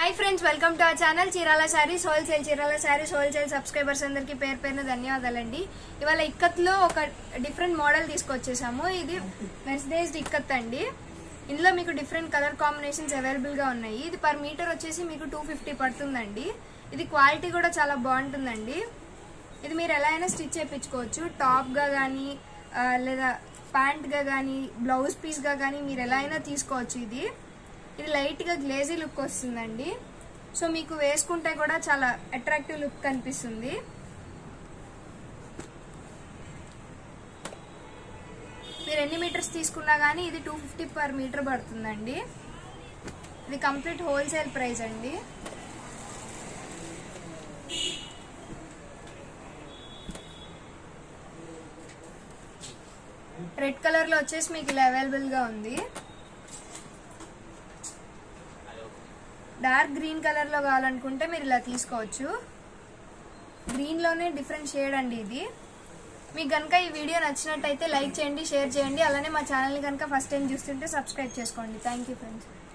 hi friends welcome to our channel Chirala sarees wholesale Chirala sarees wholesale subscribers అందరికి పేరు పేరున ధన్యవాదాలండి ఇవాళ ఇక్కత్లో ఒక డిఫరెంట్ మోడల్ తీసుకొచ్చేసాము ఇది మెర్సిడైజ్డ్ ఇక్కత్ అండి ఇందులో మీకు డిఫరెంట్ కలర్ కాంబినేషన్స్ అవైలబుల్ గా ఉన్నాయి ఇది పర్ మీటర్ వచ్చేసి మీకు టూ ఫిఫ్టీ పడుతుందండి ఇది క్వాలిటీ కూడా చాలా బాగుంటుందండి ఇది మీరు ఎలా అయినా స్టిచ్ చేయించుకోవచ్చు టాప్ గా కానీ లేదా ప్యాంట్ గా కానీ బ్లౌజ్ పీస్ గా కానీ మీరు ఎలా అయినా తీసుకోవచ్చు ఇది ఇది లైట్ గా గ్లేజీ లుక్ వస్తుందండి సో మీకు వేసుకుంటే కూడా చాలా అట్రాక్టివ్ లుక్ కనిపిస్తుంది మీరు ఎన్ని మీటర్స్ తీసుకున్నా కానీ ఇది టూ ఫిఫ్టీ పర్ మీటర్ పడుతుందండి ఇది కంప్లీట్ హోల్సేల్ ప్రైస్ అండి రెడ్ కలర్ లో వచ్చేసి మీకు ఇలా అవైలబుల్ గా ఉంది డార్క్ గ్రీన్ కలర్ లో కావాలనుకుంటే మీరు ఇలా తీసుకోవచ్చు గ్రీన్ లోనే డిఫరెంట్ షేడ్ అండి ఇది మీకు కనుక ఈ వీడియో నచ్చినట్టయితే లైక్ చేయండి షేర్ చేయండి అలానే మా ఛానల్ కనుక ఫస్ట్ టైం చూస్తుంటే సబ్స్క్రైబ్ చేసుకోండి థ్యాంక్ యూ ఫ్రెండ్స్